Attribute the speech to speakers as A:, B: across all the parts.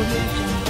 A: Audio Jungle.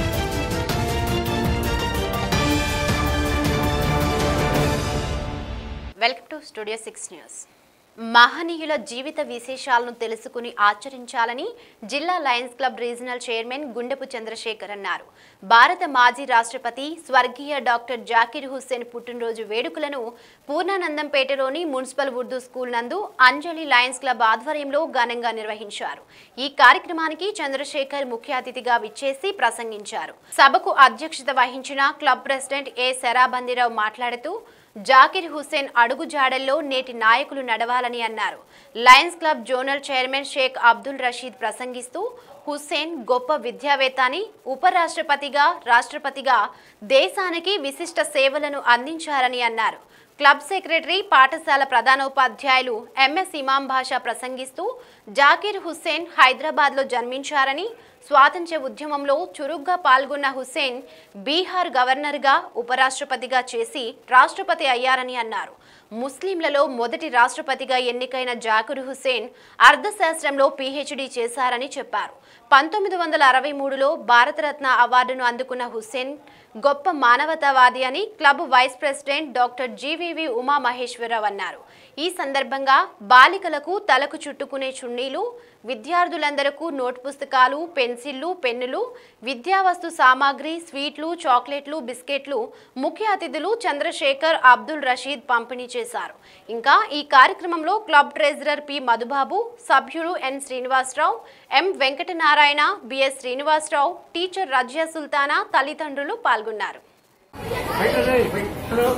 B: Welcome to studio six news మహనీయుల జీవిత విశేషాలను తెలుసుకుని ఆచరించాలని జిల్లా lions club regional chairman Gundepu Chandrasekhar అన్నారు భారత మాజీ రాష్ట్రపతి స్వర్గీయ డాక్టర్ జాకిర్ హుస్సేన్ పుట్టినరోజు వేడుకలను పూర్ణానందంపేటలోని మున్సిపల్ ఉర్దూ స్కూల్ నందు అంజలి లయన్స్ క్లబ్ ఆధ్వర్యంలో ఘనంగా నిర్వహించారు ఈ కార్యక్రమానికి చంద్రశేఖర్ ముఖ్య అతిథిగా విచ్చేసి ప్రసంగించారు సభకు అధ్యక్షత వహించిన క్లబ్ ప్రెసిడెంట్ ఏ శరాబందిరావు మాట్లాడుతూ జాకిర్ హుస్సేన్ అడుగు జాడల్లో నేటి నాయకులు నడవాలని అన్నారు lions club zonal chairman Sheikh Abdul Rasheed ప్రసంగిస్తూ హుస్సేన్ గొప్ప విద్యావేత్త అని ఉపరాష్ట్రపతిగా రాష్ట్రపతిగా దేశానికి విశిష్ట సేవలను అందించారని అన్నారు క్లబ్ సెక్రటరీ పాఠశాల ప్రధానోపాధ్యాయులు ఎంఎస్ ఇమాం భాషా ప్రసంగిస్తూ జాకీర్ హుస్సేన్ హైదరాబాద్లో జన్మించారని స్వాతంత్ర్య ఉద్యమంలో చురుగ్గా పాల్గొన్న హుస్సేన్ బీహార్ గవర్నర్గా ఉపరాష్ట్రపతిగా చేసి రాష్ట్రపతి అయ్యారని అన్నారు ముస్లింలలో మొదటి రాష్ట్రపతిగా ఎన్నికైన జాకిర్ హుస్సేన్ అర్థశాస్త్రంలో పీహెచ్డీ చేశారని చెప్పారు పంతొమ్మిది వందల అరవై మూడులో భారతరత్న అవార్డును అందుకున్న హుస్సేన్ గొప్ప మానవతావాది అని club vice president doctor G V V Uma Maheswararao అన్నారు ఈ సందర్భంగా బాలికలకు తలకు చుట్టుకునే చున్నీలు విద్యార్థులందరకు నోట్ పుస్తకాలు పెన్సిళ్లు పెన్నులు విద్యావస్తు సామాగ్రి స్వీట్లు చాక్లెట్లు బిస్కెట్లు ముఖ్య అతిథులు చంద్రశేఖర్ అబ్దుల్ రషీద్ పంపిణీ చేశారు ఇంకా ఈ కార్యక్రమంలో క్లబ్ ట్రెజరర్ పి మధుబాబు సభ్యులు N Srinivasarao M Venkatanarayana B S Srinivasarao teacher Razia Sultana తల్లిదండ్రులు పాల్గొన్నారు
C: ఇప్పుడు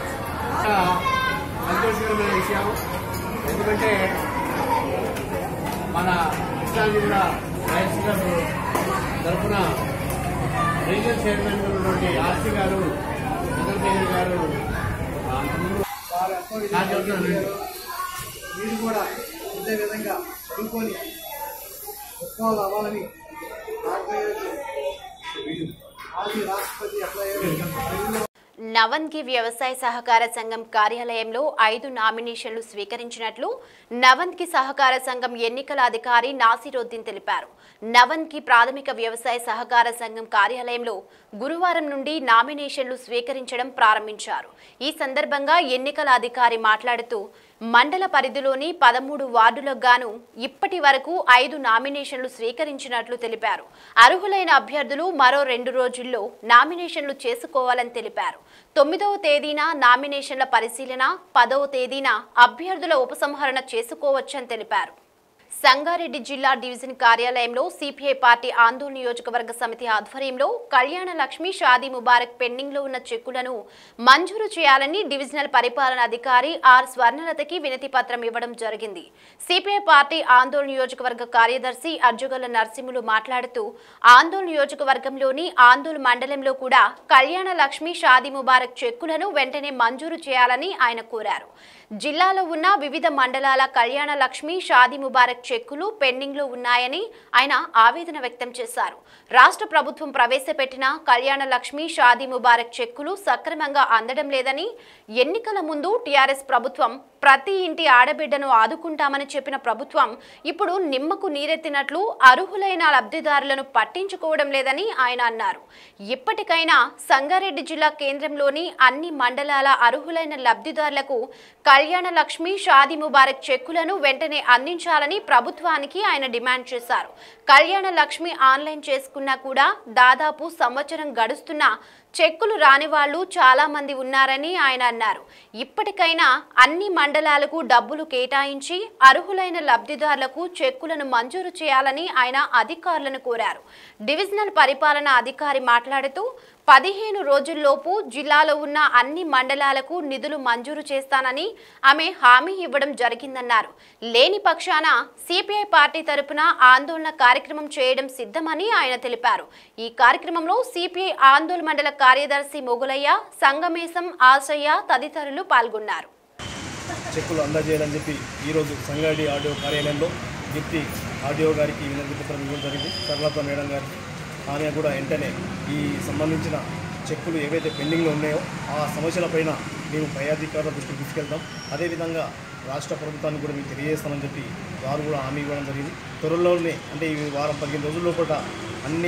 C: సంతోషకరమైన విషయం ఎందుకంటే మన కృష్ణా జిల్లా లయన్స్ క్లబ్ తరఫున రీజనల్ చైర్మన్ ఉన్నటువంటి ఆర్సి గారు చంద్రశేఖర్ గారు ఆ, నా చెప్తున్నాను.
D: మీరు కూడా ఇదే విధంగా చదువుకొని గొప్పలు అవ్వాలని భారతీయ మాజీ రాష్ట్రపతి ఎట్లా అయ్యారు
B: నవన్కి వ్యవసాయ సహకార సంఘం కార్యాలయంలో ఐదు నామినేషన్లు స్వీకరించినట్లు నవన్కి సహకార సంఘం ఎన్నికల అధికారి నాసిరుద్దీన్ తెలిపారు నవన్కి ప్రాథమిక వ్యవసాయ సహకార సంఘం కార్యాలయంలో గురువారం నుండి నామినేషన్లు స్వీకరించడం ప్రారంభించారు ఈ సందర్భంగా ఎన్నికల అధికారి మాట్లాడుతూ మండల పరిధిలోని పదమూడు వార్డులకు గాను ఇప్పటి వరకు ఐదు నామినేషన్లు స్వీకరించినట్లు తెలిపారు అర్హులైన అభ్యర్థులు మరో రెండు రోజుల్లో నామినేషన్లు చేసుకోవాలని తెలిపారు తొమ్మిదవ తేదీన నామినేషన్ల పరిశీలన పదవ తేదీన అభ్యర్థుల ఉపసంహరణ చేసుకోవచ్చని తెలిపారు సంగారెడ్డి జిల్లా డివిజన్ కార్యాలయంలో సిపిఐ పార్టీ ఆందోళన నియోజకవర్గ సమితి ఆధ్వర్యంలో కళ్యాణ లక్ష్మి షాదీ ముబారక్ పెండింగ్ లో ఉన్న చెక్కులను మంజూరు చేయాలని డివిజనల్ పరిపాలన అధికారి ఆర్ స్వర్ణలతకి వినతి పత్రం ఇవ్వడం జరిగింది సిపిఐ పార్టీ ఆందోళన నియోజకవర్గ కార్యదర్శి అర్జుగల నరసింహులు మాట్లాడుతూ ఆందోళన నియోజకవర్గంలోని ఆందోళన మండలంలో కూడా కళ్యాణ లక్ష్మి షాదీ ముబారక్ చెక్కులను వెంటనే మంజూరు చేయాలని ఆయన కోరారు జిల్లాలో ఉన్న వివిధ మండలాల కళ్యాణ లక్ష్మి షాదీ ముబారక్ చెక్కులు పెండింగ్ లో ఉన్నాయని ఆయన ఆవేదన వ్యక్తం చేశారు రాష్ట్ర ప్రభుత్వం ప్రవేశపెట్టిన కళ్యాణ లక్ష్మి షాదీ ముబారక్ చెక్కులు సక్రమంగా అందడం లేదని ఎన్నికల ముందు టీఆర్ఎస్ ప్రభుత్వం ప్రతి ఇంటి ఆడబిడ్డను ఆదుకుంటామని చెప్పిన ప్రభుత్వం ఇప్పుడు నిమ్మకు నీరెత్తినట్లు అర్హులైన లబ్ధిదారులను పట్టించుకోవడం లేదని ఆయన అన్నారు ఇప్పటికైనా సంగారెడ్డి జిల్లా కేంద్రంలోని అన్ని మండలాల అర్హులైన లబ్ధిదారులకు కళ్యాణ లక్ష్మి షాదీ ముబారక్ చెక్కులను వెంటనే అందించాలని ప్రభుత్వానికి ఆయన డిమాండ్ చేశారు కళ్యాణ లక్ష్మి ఆన్లైన్ చేసుకున్నా కూడా దాదాపు సంవత్సరం గడుస్తున్నా చెక్కులు రాని వాళ్ళు చాలా మంది ఉన్నారని ఆయన అన్నారు ఇప్పటికైనా అన్ని మండలాలకు డబ్బులు కేటాయించి అర్హులైన లబ్ధిదారులకు చెక్కులను మంజూరు చేయాలని ఆయన అధికారులను కోరారు డివిజనల్ పరిపాలన అధికారి మాట్లాడుతూ పదిహేను రోజుల్లోపు జిల్లాలో ఉన్న అన్ని మండలాలకు నిధులు మంజూరు చేస్తానని ఆమె హామీ ఇవ్వడం జరిగిందన్నారు లేని పక్షాన సిపిఐ పార్టీ తరపున ఆందోళన కార్యక్రమం చేయడం సిద్ధమని ఆయన తెలిపారు ఈ కార్యక్రమంలో సిపిఐ ఆందోళన మండల కార్యదర్శి మొగులయ్య సంగమేశం ఆశయ్య తదితరులు పాల్గొన్నారు
E: చెక్కులు అందజేయాలని చెప్పి ఈరోజు సంగారెడ్డి ఆడియో కార్యాలయంలో డిప్టీ ఆడియో గారికి వినతి పత్రం ఇవ్వడం జరిగింది సరళత మేడం గారికి ఆమె కూడా వెంటనే ఈ సంబంధించిన చెక్కులు ఏవైతే పెండింగ్లో ఉన్నాయో ఆ సమస్యలపైన మేము పై అధికారుల దృష్టికి తీసుకెళ్తాం అదేవిధంగా రాష్ట్ర ప్రభుత్వానికి కూడా మీకు తెలియజేస్తామని చెప్పి వారు కూడా హామీ ఇవ్వడం జరిగింది త్వరలోనే అంటే ఈ వారం పదిహేను రోజుల లోపల అన్ని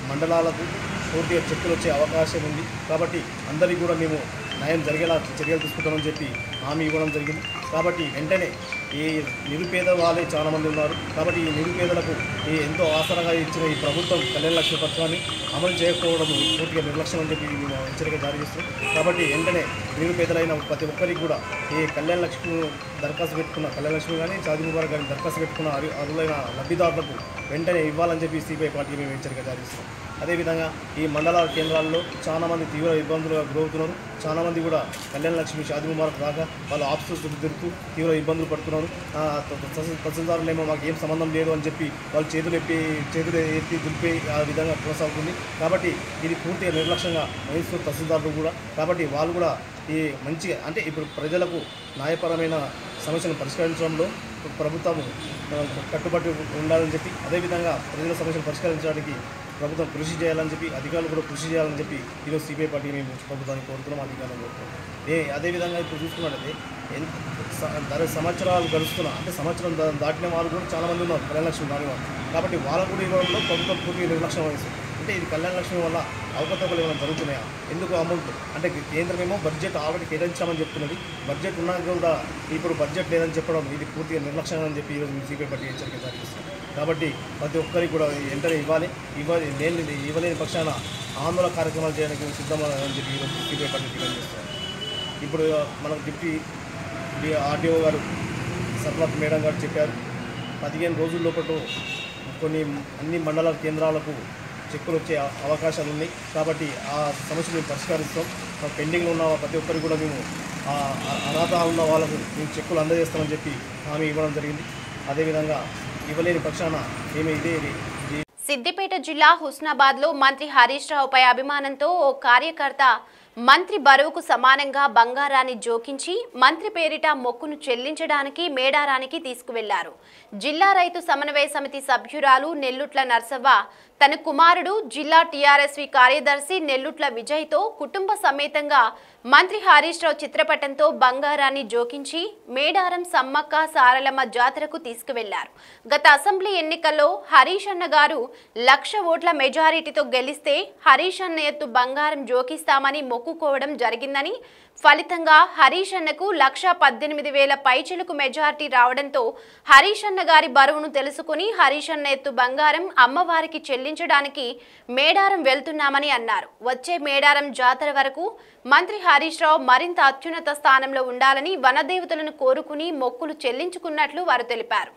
E: మండలాలకు పూర్తిగా చెక్కులు వచ్చే అవకాశం ఉంది కాబట్టి అందరికీ కూడా మేము న్యాయం జరిగేలా చర్యలు తీసుకుంటామని చెప్పి హామీ ఇవ్వడం జరిగింది కాబట్టి వెంటనే ఈ నిరుపేద వాళ్ళే చాలా మంది ఉన్నారు కాబట్టి ఈ నిరుపేదలకు ఈ ఎంతో ఆసరాగా ఇచ్చిన ఈ ప్రభుత్వం కళ్యాణ లక్ష్మి పథకాన్ని అమలు చేయకపోవడం పూర్తిగా నిర్లక్ష్యం అని చెప్పి మేము హెచ్చరిక జారీ చేస్తున్నాం కాబట్టి వెంటనే నిరుపేదలైన ప్రతి ఒక్కరికి కూడా ఈ కళ్యాణ లక్ష్మి దరఖాస్తు పెట్టుకున్న కళ్యాణ లక్ష్మి కానీ చాది ముబారక్ కానీ దరఖాస్తు పెట్టుకున్న అరు అరులైన లబ్ధిదారులకు వెంటనే ఇవ్వాలని చెప్పి సిపిఐ పార్టీకి మేము హెచ్చరిక జారీ చేస్తున్నాం అదేవిధంగా ఈ మండల కేంద్రాల్లో చాలా మంది తీవ్ర ఇబ్బందులు గురవుతున్నారు చాలా మంది కూడా కళ్యాణ లక్ష్మి షాది ముబారక్ రాక వాళ్ళు ఆఫీసు చుట్టూ తిరుగుతూ తీవ్ర ఇబ్బందులు పడుతున్నారు ఆ, త- త- తహసీల్- తహసీల్దారులు ఏమో మాకు ఏం సంబంధం లేదు అని చెప్పి వాళ్ళు చేతులు ఎప్పి చేతులు ఎత్తి దులిపి ఆ విధంగా కొనసాగుతుంది కాబట్టి ఇది పూర్తిగా నిర్లక్ష్యంగా వహిస్తూ తహసీల్దారులు కూడా కాబట్టి వాళ్ళు కూడా ఈ మంచిగా అంటే ఇప్పుడు ప్రజలకు న్యాయపరమైన సమస్యలను పరిష్కరించడంలో ప్రభుత్వం ఆ, కట్టుబడి ఉండాలని చెప్పి అదేవిధంగా ప్రజల సమస్యలు పరిష్కరించడానికి ప్రభుత్వం కృషి చేయాలని చెప్పి అధికారులు కూడా కృషి చేయాలని చెప్పి ఈరోజు సిపిఐ పార్టీ మేము ప్రభుత్వాన్ని కోరుతున్నాం అధికారులను కోరుతున్నాం ఏ అదేవిధంగా ఇప్పుడు చూసుకున్నట్టయితే ఎంత స- ధర సంవత్సరాలు గడుస్తున్నా అంటే సంవత్సరం దా- దాటిన వాళ్ళు కూడా చాలా మంది ఉన్నారు కళ్యాణ లక్ష్మి రాని వాళ్ళు కాబట్టి వాళ్ళకు కూడా ఇవ్వడంలో ప్రభుత్వం పూర్తిగా నిర్లక్ష్యం వహిస్తుంది అంటే ఇది కళ్యాణ లక్ష్మి వల్ల అవకతవకలు ఏమైనా జరుగుతున్నాయా ఎందుకు అమౌంట్ అంటే కేంద్రం ఏమో బడ్జెట్ ఆల్రెడీ కేటాయించామని చెప్తున్నది బడ్జెట్ ఉన్నా కూడా ఇప్పుడు బడ్జెట్ లేదని చెప్పడం ఇది పూర్తిగా నిర్లక్ష్యం అని చెప్పి ఈరోజు సిపిఐ పార్టీ హెచ్చరిక జారీ చేస్తుంది కాబట్టి ప్రతి ఒక్కరికి కూడా వెంటనే ఇవ్వాలి ఇవ్వాలి నేను ఇవ్వలేని పక్షాన ఆందోళన కార్యక్రమాలు చేయడానికి సిద్ధమని చెప్పి ఈరోజు సిపిఐ పార్టీ డిమాండ్ చేస్తాం ఇప్పుడు మనకు డిప్యూటీ డి- ఆర్డీఓ గారు సర్లత్ మేడం గారు చెప్పారు పదిహేను రోజుల లోపల కొన్ని అన్ని మండల కేంద్రాలకు చెక్కులు వచ్చే అవ- అవకాశాలు ఉన్నాయి కాబట్టి ఆ సమస్యను మేము పరిష్కరిస్తాం ఆ పెండింగ్లో ఉన్న ప్రతి ఒక్కరికి కూడా మేము ఆ అ- అర్హత ఉన్న వాళ్ళకు మేము చెక్కులు అందజేస్తామని చెప్పి హామీ ఇవ్వడం జరిగింది అదేవిధంగా ఇవ్వలేని పక్షాన మేము ఇదే ఇది-
B: సిద్దిపేట జిల్లా హుస్నాబాద్ లో మంత్రి హరీష్ రావుపై అభిమానంతో ఓ కార్యకర్త మంత్రి బరువుకు సమానంగా బంగారాన్ని జోకించి మంత్రి పేరిట మొక్కును చెల్లించడానికి మేడారానికి తీసుకువెళ్లారు జిల్లా రైతు సమన్వయ సమితి సభ్యురాలు నెల్లుట్ల నర్సవ్వ తన కుమారుడు జిల్లా టీఆర్ఎస్వి కార్యదర్శి నెల్లుట్ల విజయ్తో కుటుంబ సమేతంగా మంత్రి హరీష్ రావు చిత్రపటంతో బంగారాన్ని జోకించి మేడారం సమ్మక్క సారలమ్మ జాతరకు తీసుకువెళ్లారు గత అసెంబ్లీ ఎన్నికల్లో హరీష్ అన్న గారు లక్ష ఓట్ల మెజారిటీతో గెలిస్తే హరీష్ అన్న ఎత్తు బంగారం జోకిస్తామని మొక్కుకోవడం జరిగిందని ఫలితంగా హరీష్ అన్నకు లక్ష పద్దెనిమిది వేల పైచిలకు మెజారిటీ రావడంతో హరీష్ అన్న గారి బరువును తెలుసుకుని హరీష్ అన్న ఎత్తు బంగారం అమ్మవారికి చెల్లించడానికి మేడారం వెళ్తున్నామని అన్నారు వచ్చే మేడారం జాతర వరకు మంత్రి హరీష్ రావు మరింత అత్యున్నత స్థానంలో ఉండాలని వనదేవతలను కోరుకుని మొక్కులు చెల్లించుకున్నట్లు వారు తెలిపారు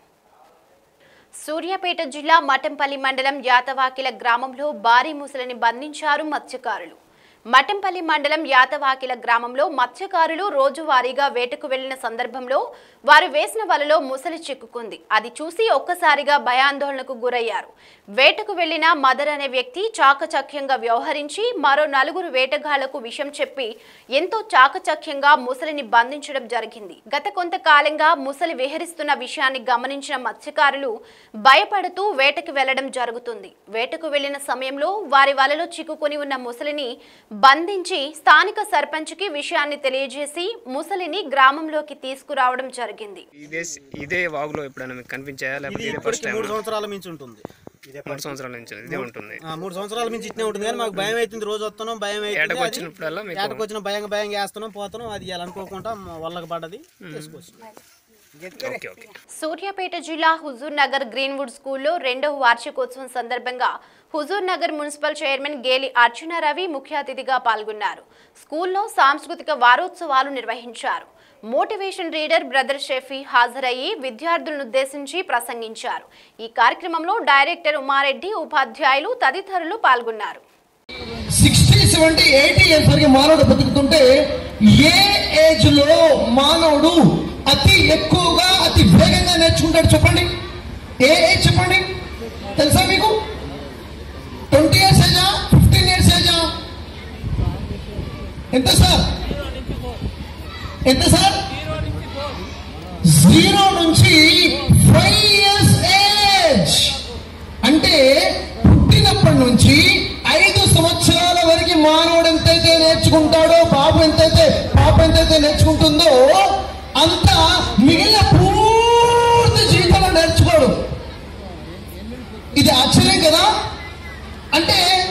B: సూర్యాపేట జిల్లా మఠంపల్లి మండలం యాతవాకిల గ్రామంలో భారీ ముసలిని బంధించారు మత్స్యకారులు మఠంపల్లి మండలం యాతవాకిల గ్రామంలో మత్స్యకారులు రోజువారీగా వేటకు వెళ్లిన సందర్భంలో వారు వేసిన వలలో ముసలి చిక్కుకుంది అది చూసి ఒక్కసారిగా భయాందోళనకు గురయ్యారు వేటకు వెళ్లిన మదర్ అనే వ్యక్తి చాకచక్యంగా వ్యవహరించి మరో నలుగురు వేటగాళ్లకు విషం చెప్పి ఎంతో చాకచక్యంగా ముసలిని బంధించడం జరిగింది గత కొంతకాలంగా ముసలి విహరిస్తున్న విషయాన్ని గమనించిన మత్స్యకారులు భయపడుతూ వేటకు వెళ్లడం జరుగుతుంది వేటకు వెళ్లిన సమయంలో వారి వలలో చిక్కుకొని ఉన్న ముసలిని బంధించి స్థానిక సర్పంచ్కి విషయాన్ని తెలియజేసి ముసలిని గ్రామంలోకి తీసుకురావడం జరిగింది
A: ఇదే ఇదే వాగులో ఎప్పుడైనా మీకు కనిపించాయా
F: ఇది
A: లేకపోతే ఇదే ఫస్ట్
F: ఇప్పటికి
A: టైం
F: మూడు సంవత్సరాల మించి ఉంటుంది ఇదే
A: మూడు సంవత్సరాల నుంచి ఇదే ఉంటుంది
F: ఆ, మూడు సంవత్సరాల మించి ఇట్నే ఉంటుంది కానీ మాకు భయం అవుతుంది రోజు వస్తున్నాం భయం
A: ఏటకు
F: అవుతుంది
A: వచ్చినప్పుడల్లా మీకు
F: ఏటకు వచ్చిన భయం భయం చేస్తున్నాం పోతున్నాం అది ఇలా అనుకోకుండా మా వాళ్ళకి పడ్డది తీసుకొచ్చినాం
A: ఓకే ఓకే
B: సూర్యాపేట జిల్లా హుజూర్ నగర్ గ్రీన్వుడ్ స్కూల్లో రెండవ వార్షికోత్సవం సందర్భంగా హుజూర్ నగర్ మున్సిపల్ చైర్మన్ గేలి అర్చన రవి ముఖ్య అతిథిగా పాల్గొన్నారు స్కూల్లో సాంస్కృతిక వారోత్సవాలు నిర్వహించారు మోటివేషన్ రీడర్ బ్రదర్ షెఫీ హాజరయ్యి విద్యార్థులను ఉద్దేశించి ప్రసంగించారు ఈ కార్యక్రమంలో డైరెక్టర్ ఉమారెడ్డి ఉపాధ్యాయులు తదితరులు పాల్గొన్నారు
G: సిక్స్టీ సెవెంటీ ఎయిటీ ఇయర్స్ వరకు మానవుడు బతుకుతుంటే ఏ ఏజ్ లో మానవుడు అతి ఎక్కువగా అతి వేగంగా నేర్చుకుంటాడు చెప్పండి ఏ ఏజ్ చెప్పండి తెలుసా మీకు ట్వంటీ ఇయర్స్ ఏజా ఫిఫ్టీన్ ఇయర్స్ ఏజా ఎంత సార్ ఎంత సార్ జీరో నుంచి ఫైవ్ ఇయర్స్ ఏజ్ అంటే పుట్టినప్పటి నుంచి ఐదు సంవత్సరాల వరకు మానవుడు ఎంతైతే నేర్చుకుంటాడో బాబు ఎంతైతే పాప ఎంతైతే నేర్చుకుంటుందో అంత మిగిలిన పూర్తి జీవితంలో నేర్చుకోడు ఇది ఆశ్చర్యం కదా అంటే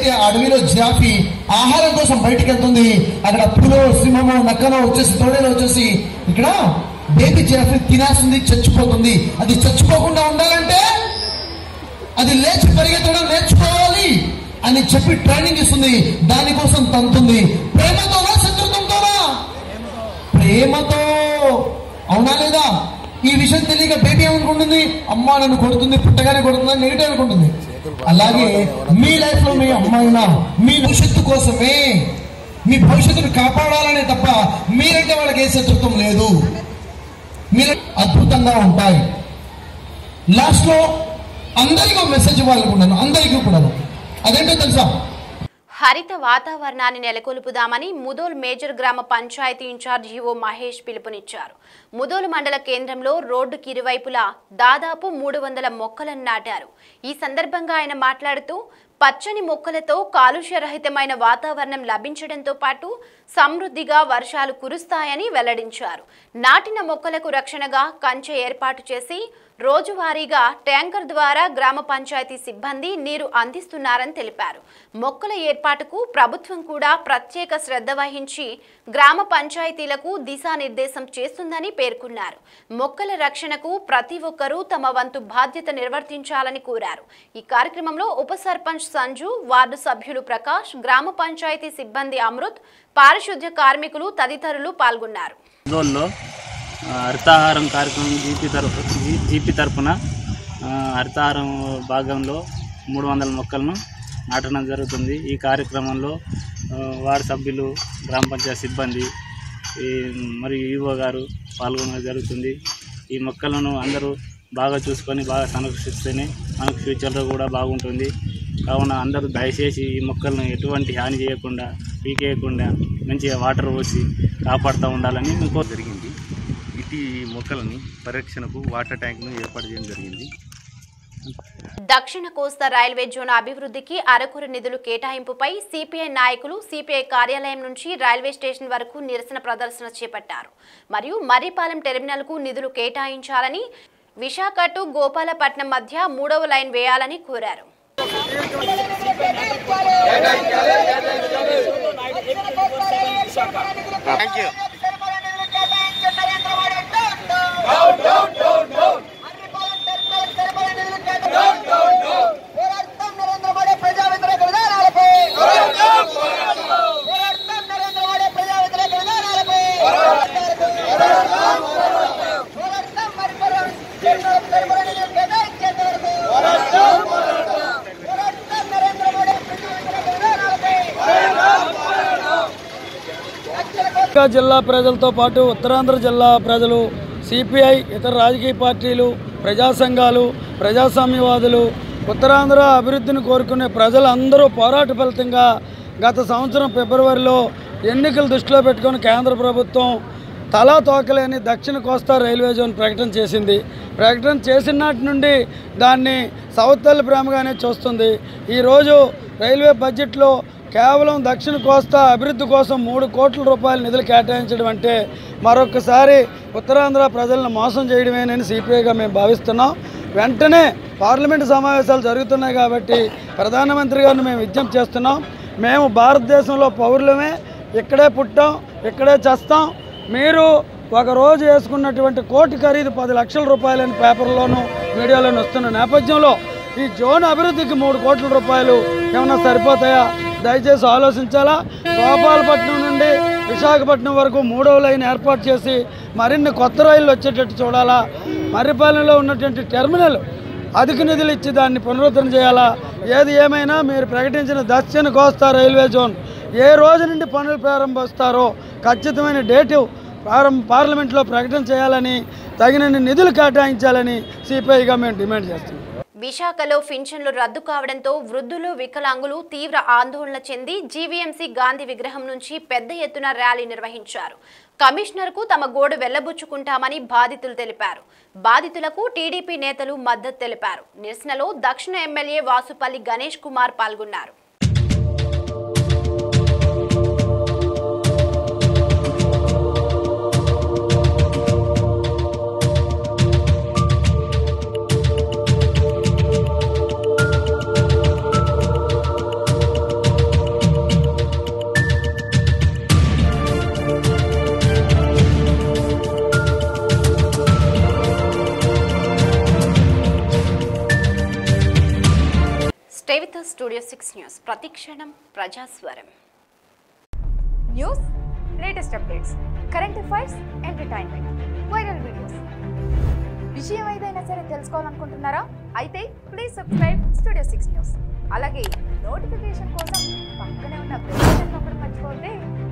G: ఎక్కడైతే అడవిలో జిరాఫీ ఆహారం కోసం బయటికి వెళ్తుంది అక్కడ పులో సింహమో నక్కనో వచ్చేసి తోడేలో వచ్చేసి ఇక్కడ బేబీ జిరాఫీ తినేస్తుంది చచ్చిపోతుంది అది చచ్చిపోకుండా ఉండాలంటే అది లేచి పరిగెత్తడం నేర్చుకోవాలి అని చెప్పి ట్రైనింగ్ ఇస్తుంది దానికోసం తంతుంది ప్రేమతోనా శత్రుత్వంతోనా ప్రేమతో అవునా లేదా ఈ విషయం తెలియక బేబీ ఏమనుకుంటుంది అమ్మ నన్ను కొడుతుంది పుట్టగానే కొడుతుంది అని నెగిటివ్ అనుకుంటుంది అలాగే మీ లైఫ్ లో మీ అమ్మాయినా మీ భవిష్యత్తు కోసమే మీ భవిష్యత్తును కాపాడాలనే తప్ప మీరంటే వాళ్ళకి ఏ శత్రుత్వం లేదు మీరు అద్భుతంగా ఉంటాయి లాస్ట్ లో అందరికీ ఒక మెసేజ్ ఇవ్వాలనుకున్నాను అందరికీ కూడాను అదేంటో తెలుసా
B: హరిత వాతావరణాన్ని నెలకొల్పుదామని ముదోల్ మేజర్ గ్రామ పంచాయతీ ఇన్ఛార్జ్ ఈవో మహేష్ పిలుపునిచ్చారు ముదోల్ మండల కేంద్రంలో రోడ్డుకి ఇరువైపులా దాదాపు మూడు వందల మొక్కలను నాటారు ఈ సందర్భంగా ఆయన మాట్లాడుతూ పచ్చని మొక్కలతో కాలుష్యరహితమైన వాతావరణం లభించడంతో పాటు సమృద్ధిగా వర్షాలు కురుస్తాయని వెల్లడించారు నాటిన మొక్కలకు రక్షణగా కంచె ఏర్పాటు చేసి రోజువారీగా ట్యాంకర్ ద్వారా గ్రామ పంచాయతీ సిబ్బంది నీరు అందిస్తున్నారని తెలిపారు మొక్కల ఏర్పాటుకు ప్రభుత్వం కూడా ప్రత్యేక శ్రద్ధ వహించి గ్రామ పంచాయతీలకు దిశానిర్దేశం చేస్తుందని పేర్కొన్నారు మొక్కల రక్షణకు ప్రతి ఒక్కరూ తమ వంతు బాధ్యత నిర్వర్తించాలని కోరారు ఈ కార్యక్రమంలో ఉప సర్పంచ్ సంజు వార్డు సభ్యులు ప్రకాష్ గ్రామ పంచాయతీ సిబ్బంది అమృత్ పారిశుద్ధ్య కార్మికులు తదితరులు పాల్గొన్నారు
H: రోజుల్లో ఆ, హరితాహారం కార్యక్రమం జీపీ తరఫు జీపీ తరఫున ఆ, హరితాహారం భాగంలో మూడు వందల మొక్కలను నాటడం జరుగుతుంది ఈ కార్యక్రమంలో ఆ, వార్డు సభ్యులు గ్రామ పంచాయతీ సిబ్బంది ఈ మరియు ఈవో గారు పాల్గొనడం జరుగుతుంది ఈ మొక్కలను అందరూ బాగా చూసుకొని బాగా సంరక్షిస్తేనే మనకు ఫ్యూచర్లో కూడా బాగుంటుంది కావున అందరూ దయచేసి ఈ మొక్కలను ఎటువంటి హాని చేయకుండా పీకేయకుండా మంచిగా వాటర్ పోసి కాపాడుతూ ఉండాలని ఇంకో
I: జరిగింది ఇటు మొక్కలని పరిరక్షణకు వాటర్ ట్యాంక్ను ఏర్పాటు చేయడం జరిగింది
B: దక్షిణ కోస్తా రైల్వే జోన్ అభివృద్ధికి అరకొర నిధులు కేటాయింపుపై సిపిఐ నాయకులు సిపిఐ కార్యాలయం నుంచి రైల్వే స్టేషన్ వరకు నిరసన ప్రదర్శన చేపట్టారు మరియు మర్రిపాలెం టెర్మినల్కు నిధులు కేటాయించాలని విశాఖ టు గోపాలపట్నం మధ్య మూడవ లైన్ వేయాలని కోరారు
J: విశాఖ జిల్లా ప్రజలతో పాటు ఉత్తరాంధ్ర జిల్లా ప్రజలు సిపిఐ ఇతర రాజకీయ పార్టీలు ప్రజా సంఘాలు ప్రజాస్వామ్యవాదులు ఉత్తరాంధ్ర అభివృద్ధిని కోరుకునే ప్రజలందరూ పోరాట ఫలితంగా గత సంవత్సరం ఫిబ్రవరిలో ఎన్నికలు దృష్టిలో పెట్టుకొని కేంద్ర ప్రభుత్వం తలా తోకలేని దక్షిణ కోస్తా రైల్వే జోన్ ప్రకటన చేసింది ప్రకటన చేసిన నాటి నుండి దాన్ని సౌత్ తల్లి ప్రేమగానే చూస్తుంది ఈరోజు రైల్వే బడ్జెట్లో కేవలం దక్షిణ కోస్తా అభివృద్ధి కోసం మూడు కోట్ల రూపాయల నిధులు కేటాయించడం అంటే మరొకసారి ఉత్తరాంధ్ర ప్రజలను మోసం చేయడమేనని సిపిఐగా మేము భావిస్తున్నాం వెంటనే పార్లమెంటు సమావేశాలు జరుగుతున్నాయి కాబట్టి ప్రధానమంత్రి గారిని మేము విజ్ఞప్తి చేస్తున్నాం మేము భారతదేశంలో పౌరులమే ఇక్కడే పుట్టాం ఇక్కడే చేస్తాం మీరు ఒక రోజు వేసుకున్నటువంటి కోటి ఖరీదు పది లక్షల రూపాయలని పేపర్లోనూ మీడియాలోనూ వస్తున్న నేపథ్యంలో ఈ జోన్ అభివృద్ధికి మూడు కోట్ల రూపాయలు ఏమైనా సరిపోతాయా దయచేసి ఆలోచించాలా గోపాలపట్నం నుండి విశాఖపట్నం వరకు మూడవ లైన్ ఏర్పాటు చేసి మరిన్ని కొత్త రైళ్లు వచ్చేటట్టు చూడాలా మర్రిపాలెంలో ఉన్నటువంటి టెర్మినల్ అధిక నిధులు ఇచ్చి దాన్ని పునరుద్ధరణ చేయాలా ఏది ఏమైనా మీరు ప్రకటించిన దక్షిణ కోస్తా రైల్వే జోన్ ఏ రోజు నుండి పనులు ప్రారంభిస్తారో ఖచ్చితమైన డేటు ప్రారంభ పార్లమెంట్లో ప్రకటన చేయాలని తగినన్ని నిధులు కేటాయించాలని సిపిఐగా మేము డిమాండ్ చేస్తున్నాం
B: విశాఖలో పింఛన్లు రద్దు కావడంతో వృద్ధులు వికలాంగులు తీవ్ర ఆందోళన చెంది జీవీఎంసీ గాంధీ విగ్రహం నుంచి పెద్ద ఎత్తున ర్యాలీ నిర్వహించారు కమిషనర్కు తమ గోడు వెళ్లబుచ్చుకుంటామని బాధితులు తెలిపారు బాధితులకు టీడీపీ నేతలు మద్దతు తెలిపారు నిరసనలో దక్షిణ ఎమ్మెల్యే వాసుపల్లి గణేష్ కుమార్ పాల్గొన్నారు stay with studio six news ప్రతిక్షణం ప్రజాస్వరం
K: news latest updates current affairs entertainment viral videos విషయం ఏదైనా సరే తెలుసుకోవాలనుకుంటున్నారా అయితే please subscribe studio six news అలాగే నోటిఫికేషన్ కోసం పక్కనే ఉన్న బెల్ బటన్ నొక్కడం మర్చిపోతే